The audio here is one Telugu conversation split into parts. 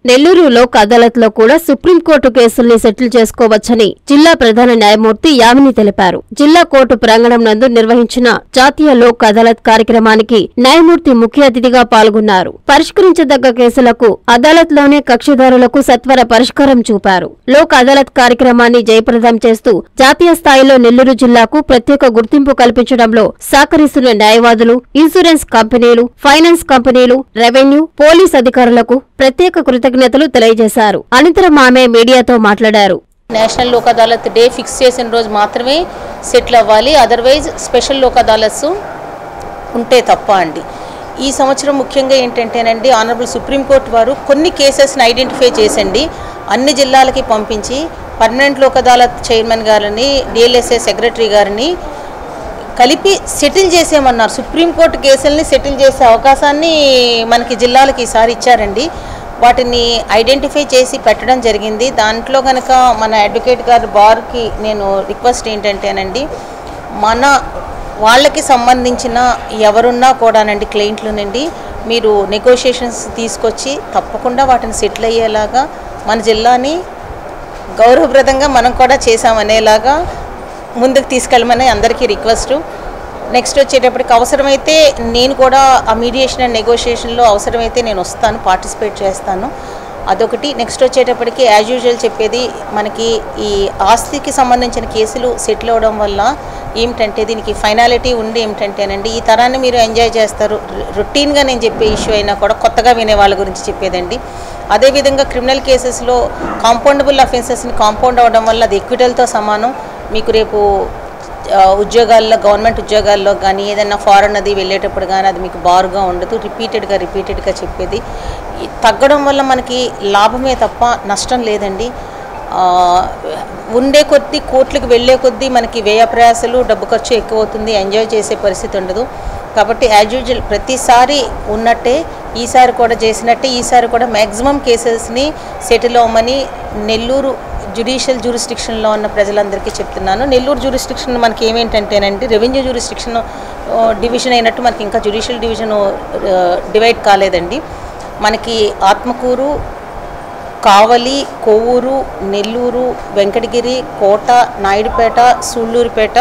నెల్లూరు లోక్ అదాలత్ లో కూడా సుప్రీంకోర్టు కేసుల్ని సెటిల్ చేసుకోవచ్చని జిల్లా ప్రధాన న్యాయమూర్తి యామిని తెలిపారు జిల్లా కోర్టు ప్రాంగణం నందు నిర్వహించిన జాతీయ లోక్ అదాలత్ కార్యక్రమానికి న్యాయమూర్తి ముఖ్య అతిథిగా పాల్గొన్నారు పరిష్కరించదగ్గ కేసులకు అదాలత్ లోనే కక్షిదారులకు సత్వర పరిష్కారం చూపారు లోక్ అదాలత్ కార్యక్రమాన్ని జయప్రదం చేస్తూ జాతీయ స్థాయిలో నెల్లూరు జిల్లాకు ప్రత్యేక గుర్తింపు కల్పించడంలో సహకరిస్తున్న న్యాయవాదులు ఇన్సూరెన్స్ కంపెనీలు ఫైనాన్స్ కంపెనీలు రెవెన్యూ పోలీస్ అధికారులకు ప్రత్యేక కృతజ్ఞతలు తెలియజేశారు అనంతరం ఆమె మీడియాతో మాట్లాడారు national Lok Adalat day fix చేసిన రోజు మాత్రమే సెటిల్ అవ్వాలి అదర్వైజ్ స్పెషల్ లోక్ అదాలత్స్ ఉంటే తప్ప అండి ఈ సంవత్సరం ముఖ్యంగా ఏంటంటేనండి ఆనరబుల్ సుప్రీంకోర్టు వారు కొన్ని కేసెస్ని ఐడెంటిఫై చేసండి అన్ని జిల్లాలకి పంపించి పర్మనెంట్ లోక్ అదాలత్ చైర్మన్ గారిని డిఎల్ఎస్ఏ సెక్రటరీ గారిని కలిపి సెటిల్ చేసేయమన్నారు సుప్రీంకోర్టు కేసుల్ని సెటిల్ చేసే అవకాశాన్ని మనకి జిల్లాలకు ఈసారి ఇచ్చారండి వాటిని ఐడెంటిఫై చేసి పెట్టడం జరిగింది దాంట్లో కనుక మన అడ్వకేట్ గారు బార్కి నేను రిక్వెస్ట్ ఏంటంటేనండి మన వాళ్ళకి సంబంధించిన ఎవరున్నా కూడానండి క్లయింట్లు నుండి మీరు నెగోషియేషన్స్ తీసుకొచ్చి తప్పకుండా వాటిని సెటిల్ అయ్యేలాగా మన జిల్లాని గౌరవప్రదంగా మనం కూడా చేసామనేలాగా ముందుకు తీసుకెళ్ళమని అందరికీ రిక్వెస్ట్ నెక్స్ట్ వచ్చేటప్పటికి అవసరమైతే నేను కూడా ఆ మీడియేషన్ అండ్ నెగోషియేషన్లో అవసరమైతే నేను వస్తాను పార్టిసిపేట్ చేస్తాను అదొకటి నెక్స్ట్ వచ్చేటప్పటికి యాజ్ యూజువల్ చెప్పేది మనకి ఈ ఆస్తికి సంబంధించిన కేసులు సెటిల్ అవ్వడం వల్ల ఏమిటంటే దీనికి ఫైనాలిటీ ఉండి ఏమిటంటేనండి ఈ తరాన్ని మీరు ఎంజాయ్ చేస్తారు రొటీన్గా నేను చెప్పే ఇష్యూ అయినా కూడా కొత్తగా వినే వాళ్ళ గురించి చెప్పేదండి అదేవిధంగా క్రిమినల్ కేసెస్లో కాంపౌండబుల్ అఫెన్సెస్ని కాంపౌండ్ అవ్వడం వల్ల అది ఎక్విటల్తో సమానం మీకు రేపు ఆ, ఉద్యోగాల్లో గవర్నమెంట్ ఉద్యోగాల్లో కానీ ఏదైనా ఫారెన్ అది వెళ్ళేటప్పుడు కానీ అది మీకు బారుగా ఉండదు రిపీటెడ్గా రిపీటెడ్గా చెప్పేది ఈ తగ్గడం వల్ల మనకి లాభమే తప్ప నష్టం లేదండి ఆ, ఉండే కొద్దీ కోట్లకు వెళ్ళే కొద్దీ మనకి వ్యయ ప్రయాసలు డబ్బు ఖర్చు ఎక్కువ అవుతుంది ఎంజాయ్ చేసే పరిస్థితి ఉండదు కాబట్టి యాజ్ యూజువల్ ప్రతిసారి ఉన్నట్టే ఈసారి కూడా చేసినట్టే ఈసారి కూడా మ్యాక్సిమం కేసెస్ని సెటిల్ అవ్వమని నెల్లూరు జ్యుడిషియల్ జ్యూరిస్డిక్షన్లో ఉన్న ప్రజలందరికీ చెప్తున్నాను నెల్లూరు జ్యూరిస్డిక్షన్ మనకి ఏమేంటంటేనండి రెవెన్యూ జ్యూరిస్డిక్షన్ డివిజన్ అయినట్టు మనకి ఇంకా జ్యుడిషియల్ డివిజన్ డివైడ్ కాలేదండి మనకి ఆత్మకూరు కావలి కొవ్వూరు నెల్లూరు వెంకటగిరి కోట నాయుడుపేట సూళ్ళూరుపేట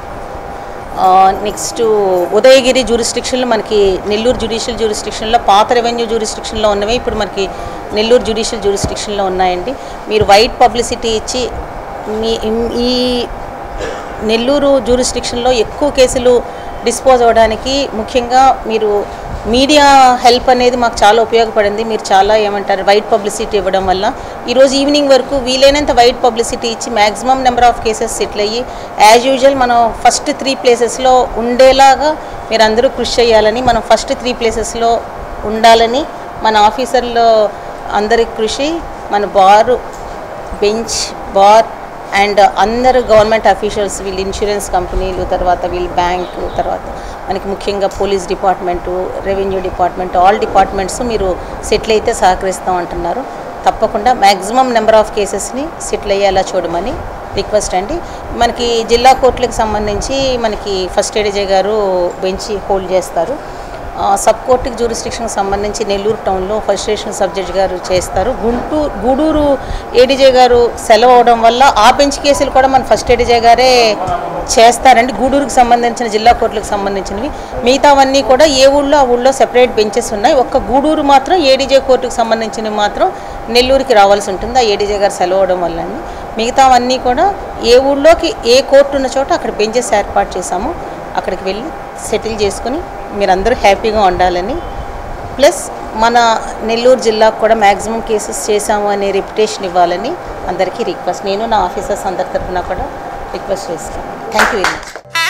నెక్స్ట్ ఉదయగిరి జ్యూరిస్డిక్షన్లో మనకి నెల్లూరు జ్యుడిషియల్ జ్యూరిస్డిక్షన్లో పాత రెవెన్యూ జ్యూరిస్డిక్షన్లో ఉన్నవి ఇప్పుడు మనకి నెల్లూరు జ్యుడిషియల్ జ్యూరిస్డిక్షన్లో ఉన్నాయండి మీరు వైట్ పబ్లిసిటీ ఇచ్చి మీ ఈ నెల్లూరు జ్యూరిస్డిక్షన్లో ఎక్కువ కేసులు డిస్పోజ్ అవ్వడానికి ముఖ్యంగా మీరు మీడియా హెల్ప్ అనేది మాకు చాలా ఉపయోగపడింది మీరు చాలా ఏమంటారు వైట్ పబ్లిసిటీ ఇవ్వడం వల్ల ఈరోజు ఈవినింగ్ వరకు వీలైనంత వైట్ పబ్లిసిటీ ఇచ్చి maximum number of cases settle అయ్యి యాజ్ యూజువల్ మనం ఫస్ట్ త్రీ ప్లేసెస్లో ఉండేలాగా మీరు అందరూ కృషి చేయాలని మనం ఫస్ట్ త్రీ ప్లేసెస్లో ఉండాలని మన ఆఫీసర్లో అందరి కృషి మన బారు బెంచ్ బార్ అండ్ అందరు గవర్నమెంట్ అఫీషియల్స్ వీళ్ళు ఇన్సూరెన్స్ కంపెనీలు తర్వాత వీళ్ళు బ్యాంకు తర్వాత మనకి ముఖ్యంగా police department revenue department all departments మీరు సెటిల్ అయితే సహకరిస్తాం అంటున్నారు తప్పకుండా మ్యాక్సిమం నెంబర్ ఆఫ్ కేసెస్ని సెటిల్ అయ్యేలా చూడమని రిక్వెస్ట్ అండి మనకి జిల్లా కోర్టులకు సంబంధించి మనకి ఫస్ట్ ఏడీజే గారు బెంచి హోల్డ్ చేస్తారు ఆ, సబ్ కోర్టుకి జ్యూరిస్డిక్షన్కి సంబంధించి నెల్లూరు టౌన్లో ఫస్ట్ స్టేషన్ సబ్ జడ్జి గారు చేస్తారు గుంటూరు గూడూరు ఏడీజే గారు సెలవు అవడం వల్ల ఆ బెంచ్ కేసులు కూడా మన ఫస్ట్ ఏడీజే గారే చేస్తారండి గూడూరుకి సంబంధించిన జిల్లా కోర్టులకు సంబంధించినవి మిగతావన్నీ కూడా ఏ ఊళ్ళో ఆ ఊళ్ళో సెపరేట్ బెంచెస్ ఉన్నాయి ఒక్క గూడూరు మాత్రం ఏడీజే కోర్టుకు సంబంధించినవి మాత్రం నెల్లూరుకి రావాల్సి ఉంటుంది ఆ ఏడీజే గారు సెలవు అవడం వల్ల అండి మిగతావన్నీ కూడా ఏ ఊళ్ళోకి ఏ కోర్టు ఉన్న చోట అక్కడ బెంచెస్ ఏర్పాటు చేశాము అక్కడికి వెళ్ళి సెటిల్ చేసుకుని మీరందరూ హ్యాపీగా ఉండాలని ప్లస్ మన నెల్లూరు జిల్లాకు కూడా మ్యాక్సిమం కేసెస్ చేశాము అనే రెప్యుటేషన్ ఇవ్వాలని అందరికీ రిక్వెస్ట్ నేను నా ఆఫీసర్స్ అందరి తరఫున కూడా రిక్వెస్ట్ చేస్తాను థ్యాంక్ యూ వెరీ మచ్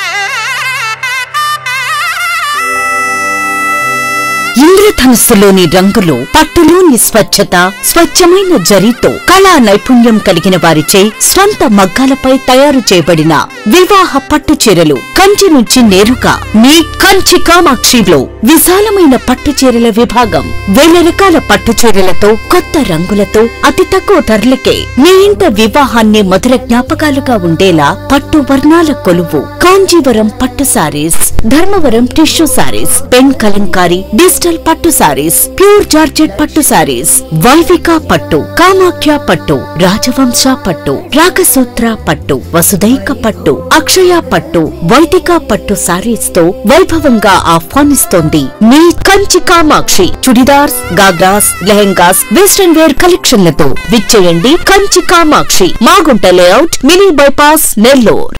ఇంద్రధనుస్సులోని రంగులు పట్టులోని స్వచ్ఛత స్వచ్ఛమైన జరీతో కళా నైపుణ్యం కలిగిన వారిచే స్వంత మగ్గాలపై తయారు చేయబడిన వివాహ పట్టు చీరలు కంచి నుంచి నేరుగా మీ కంచి కామాక్షిలో విశాలమైన పట్టు చీరల విభాగం వేల రకాల పట్టు చీరలతో కొత్త రంగులతో అతి తక్కువ ధరలకే మీ ఇంట వివాహాన్ని మధుర జ్ఞాపకాలుగా ఉండేలా పట్టు వర్ణాల కొలువు కాంజీవరం పట్టు saris Dharmavaram tissue saris pen Kalamkari digital పట్టు సారీస్ ప్యూర్ జార్జెట్ పట్టు సారీస్ వైవిక పట్టు కామాఖ్య పట్టు రాజవంశ పట్టు రాగసూత్ర పట్టు వసుదైక పట్టు అక్షయ పట్టు వైదిక పట్టు సారీస్ తో వైభవంగా ఆహ్వానిస్తోంది మీ కంచి కామాక్షి చుడిదార్స్ గాగ్రాస్ లెహెంగాస్ వెస్టర్న్ వేర్ కలెక్షన్లతో విచ్చేయండి Kanchi Kamakshi Magunta layout mini bypass Nellore